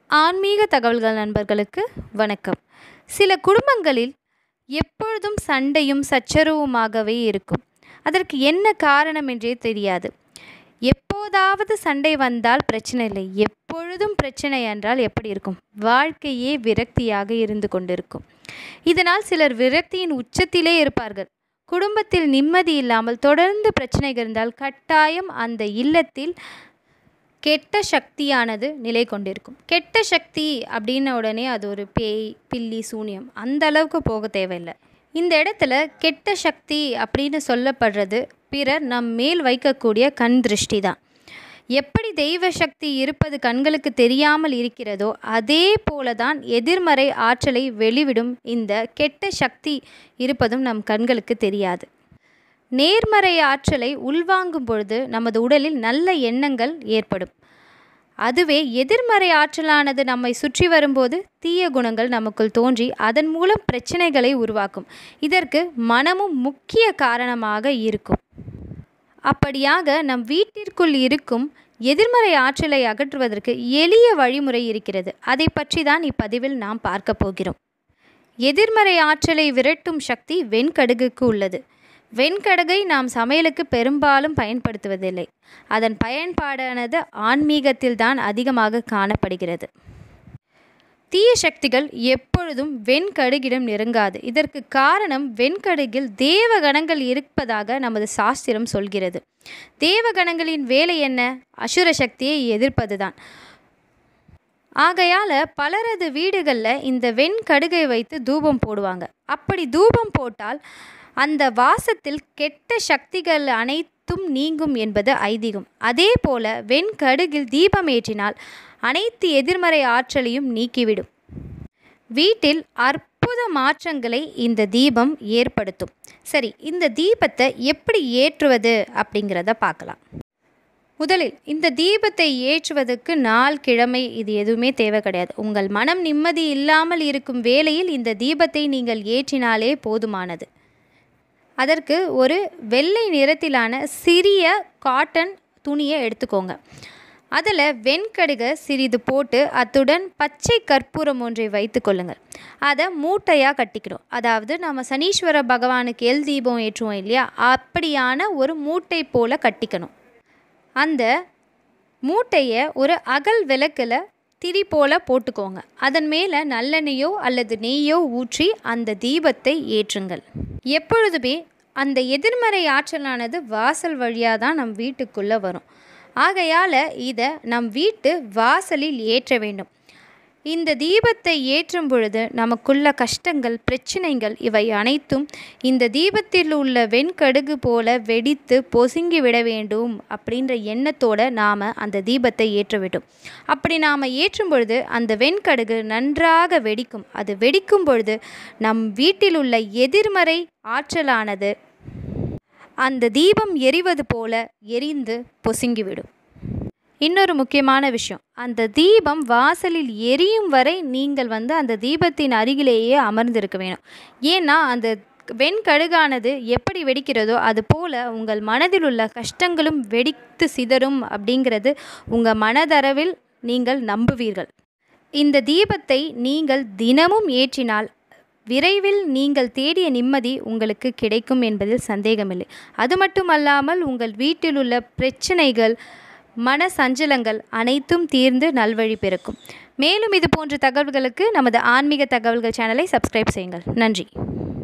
ஆன்மீக தகவல்கள் நண்பர்களுக்கு வணக்கம் சில குடும்பங்களில் எப்பொழுதும் சண்டையும் சச்சரவுமாகவே இருக்கும் அதற்கு என்ன காரணம் என்றே தெரியாது எப்போதாவது சண்டை வந்தால் பிரச்சனை இல்லை எப்பொழுதும் பிரச்சனை என்றால் எப்படி இருக்கும் வாழ்க்கையே விரக்தியாக இருந்து கொண்டிருக்கும் இதனால் சிலர் விரக்தியின் உச்சத்திலே இருப்பார்கள் குடும்பத்தில் நிம்மதி இல்லாமல் தொடர்ந்து பிரச்சனைகள் இருந்தால் கட்டாயம் அந்த இல்லத்தில் கெட்ட சக்தியானது நிலை கொண்டிருக்கும் கெட்ட சக்தி அப்படின்ன உடனே அது ஒரு பேய் பில்லி சூனியம் அந்த அளவுக்கு போக தேவையில்லை இந்த இடத்துல கெட்ட சக்தி அப்படின்னு சொல்லப்படுறது பிறர் நம் மேல் வைக்கக்கூடிய கண் திருஷ்டி தான் எப்படி தெய்வ சக்தி இருப்பது கண்களுக்கு தெரியாமல் இருக்கிறதோ அதே போல தான் எதிர்மறை ஆற்றலை வெளிவிடும் இந்த கெட்ட சக்தி இருப்பதும் நம் கண்களுக்கு தெரியாது நேர்மறை ஆற்றலை உள்வாங்கும் பொழுது நமது உடலில் நல்ல எண்ணங்கள் ஏற்படும் அதுவே எதிர்மறை ஆற்றலானது நம்மை சுற்றி வரும்போது தீய குணங்கள் நமக்குள் தோன்றி அதன் மூலம் பிரச்சனைகளை உருவாக்கும் இதற்கு மனமும் முக்கிய காரணமாக இருக்கும் அப்படியாக நம் வீட்டிற்குள் இருக்கும் எதிர்மறை ஆற்றலை அகற்றுவதற்கு எளிய வழிமுறை இருக்கிறது அதை பற்றி தான் இப்பதிவில் நாம் பார்க்க போகிறோம் எதிர்மறை ஆற்றலை விரட்டும் சக்தி வெண்கடுகுக்கு உள்ளது வெண்கடுகை நாம் சமையலுக்கு பெரும்பாலும் பயன்படுத்துவதில்லை அதன் பயன்பாடானது ஆன்மீகத்தில் தான் அதிகமாக காணப்படுகிறது தீய சக்திகள் எப்பொழுதும் வெண்கடுகிடம் நெருங்காது இதற்கு காரணம் வெண்கடுகில் தேவகணங்கள் இருப்பதாக நமது சாஸ்திரம் சொல்கிறது தேவகணங்களின் வேலை என்ன அசுர சக்தியை எதிர்ப்பதுதான் ஆகையால் பலரது வீடுகளில் இந்த வெண்கடுகை வைத்து தூபம் போடுவாங்க அப்படி தூபம் போட்டால் அந்த வாசத்தில் கெட்ட சக்திகள் அனைத்தும் நீங்கும் என்பது ஐதீகம் அதே போல வெண்கடுகில் தீபம் ஏற்றினால் அனைத்து எதிர்மறை ஆற்றலையும் நீக்கிவிடும் வீட்டில் அற்புத மாற்றங்களை இந்த தீபம் ஏற்படுத்தும் சரி இந்த தீபத்தை எப்படி ஏற்றுவது அப்படிங்கிறத பார்க்கலாம் முதலில் இந்த தீபத்தை ஏற்றுவதற்கு நாள் கிழமை இது எதுவுமே தேவை கிடையாது உங்கள் மனம் நிம்மதி இல்லாமல் இருக்கும் வேளையில் இந்த தீபத்தை நீங்கள் ஏற்றினாலே போதுமானது அதற்கு ஒரு வெள்ளை நிறத்திலான சிறிய காட்டன் துணியை எடுத்துக்கோங்க அதில் வெண்கடுகை சிறிது போட்டு அத்துடன் பச்சை கற்பூரம் ஒன்றை வைத்து கொள்ளுங்கள் அதை மூட்டையாக கட்டிக்கணும் அதாவது நம்ம சனீஸ்வர பகவானுக்கு எல் தீபம் ஏற்றுவோம் இல்லையா அப்படியான ஒரு மூட்டை போல் கட்டிக்கணும் அந்த மூட்டையை ஒரு அகல் விளக்கில் திரி போல் போட்டுக்கோங்க அதன் மேலே நல்லெண்ணெயோ அல்லது நெய்யோ ஊற்றி அந்த தீபத்தை ஏற்றுங்கள் எப்பொழுதுமே அந்த எதிர்மறை ஆற்றலானது வாசல் வழியாக தான் நம் வீட்டுக்குள்ளே வரும் ஆகையால் இதை நம் வீட்டு வாசலில் ஏற்ற வேண்டும் இந்த தீபத்தை ஏற்றும் பொழுது நமக்குள்ள கஷ்டங்கள் பிரச்சனைகள் இவை அனைத்தும் இந்த தீபத்தில் உள்ள வெண்கடுகு போல வெடித்து பொசுங்கி விட வேண்டும் அப்படின்ற எண்ணத்தோடு நாம் அந்த தீபத்தை ஏற்ற வேண்டும் அப்படி நாம் ஏற்றும் பொழுது அந்த வெண்கடுகு நன்றாக வெடிக்கும் அது வெடிக்கும் பொழுது நம் வீட்டில் உள்ள எதிர்மறை ஆற்றலானது அந்த தீபம் எரிவது போல எரிந்து பொசுங்கிவிடும் இன்னொரு முக்கியமான விஷயம் அந்த தீபம் வாசலில் எரியும் வரை நீங்கள் வந்து அந்த தீபத்தின் அருகிலேயே அமர்ந்திருக்க வேணும் ஏன்னா அந்த வெண்கடுகானது எப்படி வெடிக்கிறதோ அது போல் உங்கள் மனதில் உள்ள கஷ்டங்களும் வெடித்து சிதறும் அப்படிங்கிறது உங்கள் மனதளவில் நீங்கள் நம்புவீர்கள் இந்த தீபத்தை நீங்கள் தினமும் ஏற்றினால் விரைவில் நீங்கள் தேடிய நிம்மதி உங்களுக்கு கிடைக்கும் என்பதில் சந்தேகமில்லை அது மட்டுமல்லாமல் உங்கள் வீட்டில் உள்ள பிரச்சனைகள் மன சஞ்சலங்கள் அனைத்தும் தீர்ந்து நல்வழி பிறக்கும் மேலும் இது போன்ற தகவல்களுக்கு நமது ஆன்மீக தகவல்கள் சேனலை சப்ஸ்கிரைப் செய்யுங்கள் நன்றி